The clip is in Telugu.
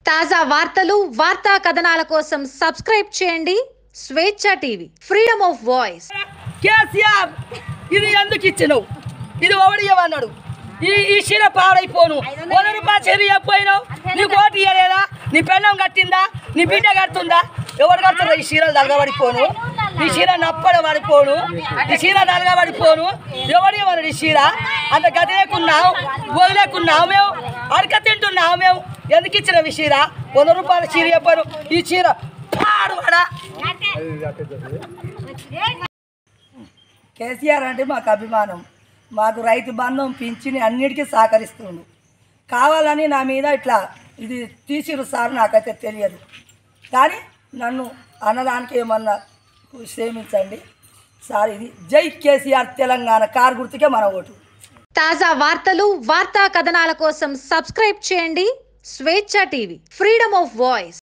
తాజా వార్తలు వార్తా కథనాల కోసం సబ్స్క్రైబ్ చేయండి Swecha TV freedom of voice KCR ఇది ఎందుకు ఇచ్చినావు ఇది ఓడియమన్నాడు ఈ ఈ చీర పాడైపోను వంద రూపాయలు చీర చెప్పినావు నీకు ఓటు ఇయ్యలేదా నీ పెళ్ళం కట్టిందా నీ బిడ్డ కడుతుందా ఎవరు కడుతుందా ఈ చీరలు తలగబడిపోను ఈ చీర నప్పడ పడిపోను ఈ చీర తలగబడిపోను ఎవరు ఇవ్వరు ఈ చీర అంత గది లేకున్నావు వదిలేకున్నావు మేము అడక తింటున్నావు మేము ఎందుకు ఇచ్చిన ఈ చీర వంద రూపాయల చీర చెప్పాను ఈ చీర పాడు వాడా కేసీఆర్ అంటే మాకు అభిమానం మాకు రైతు బంధం పింఛని అన్నిటికీ సహకరిస్తుండు కావాలని నా మీద ఇట్లా ఇది తీసిరు సార్ నాకైతే తెలియదు కానీ నన్ను అన్నదానికి ఏమన్నా క్షమించండి సార్ ఇది జై కేసీఆర్ తెలంగాణ కారు గుర్తుకే మన ఓటు తాజా వార్తలు వార్తా కథనాల కోసం సబ్స్క్రైబ్ చేయండి Swecha TV freedom of voice